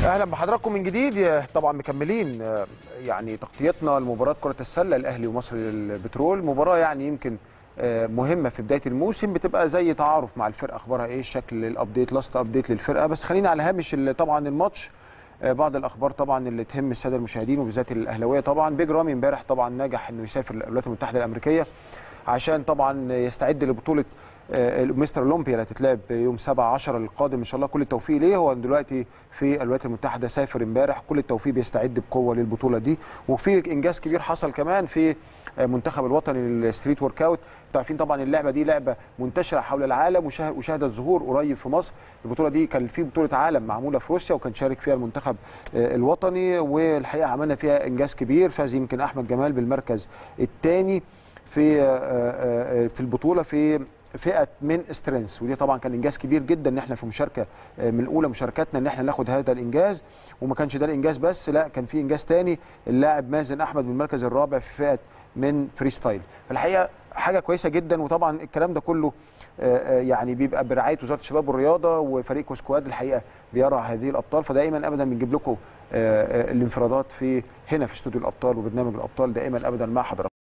اهلا بحضراتكم من جديد طبعا مكملين يعني تغطيتنا لمباراه كره السله الاهلي ومصر البترول مباراه يعني يمكن مهمه في بدايه الموسم بتبقى زي تعارف مع الفرقه اخبارها ايه الشكل الابديت لاست ابديت للفرقه بس خلينا على هامش طبعا الماتش بعض الاخبار طبعا اللي تهم الساده المشاهدين وبالذات الاهلاويه طبعا بيج رامي امبارح طبعا نجح انه يسافر للولايات المتحده الامريكيه عشان طبعا يستعد لبطوله مستر اولمبيا اللي هتتلعب يوم 7 10 القادم ان شاء الله كل التوفيق ليه هو دلوقتي في الولايات المتحده سافر امبارح كل التوفيق بيستعد بقوه للبطوله دي وفي انجاز كبير حصل كمان في منتخب الوطني للستريت ورك اوت انتوا عارفين طبعا اللعبه دي لعبه منتشره حول العالم وشهدت ظهور قريب في مصر البطوله دي كان في بطوله عالم معموله في روسيا وكان شارك فيها المنتخب الوطني والحقيقه عملنا فيها انجاز كبير فاز يمكن احمد جمال بالمركز الثاني في في البطوله في فئه من سترينث ودي طبعا كان انجاز كبير جدا ان احنا في مشاركه من اولى مشاركاتنا ان احنا ناخد هذا الانجاز وما كانش ده الانجاز بس لا كان في انجاز ثاني اللاعب مازن احمد بالمركز الرابع في فئه من فري ستايل فالحقيقه حاجه كويسه جدا وطبعا الكلام ده كله يعني بيبقى برعايه وزاره الشباب والرياضه وفريق كوسكواد الحقيقه بيرعى هذه الابطال فدائما ابدا بنجيب لكم الانفرادات في هنا في استوديو الابطال وبرنامج الابطال دائما ابدا مع حضراتكم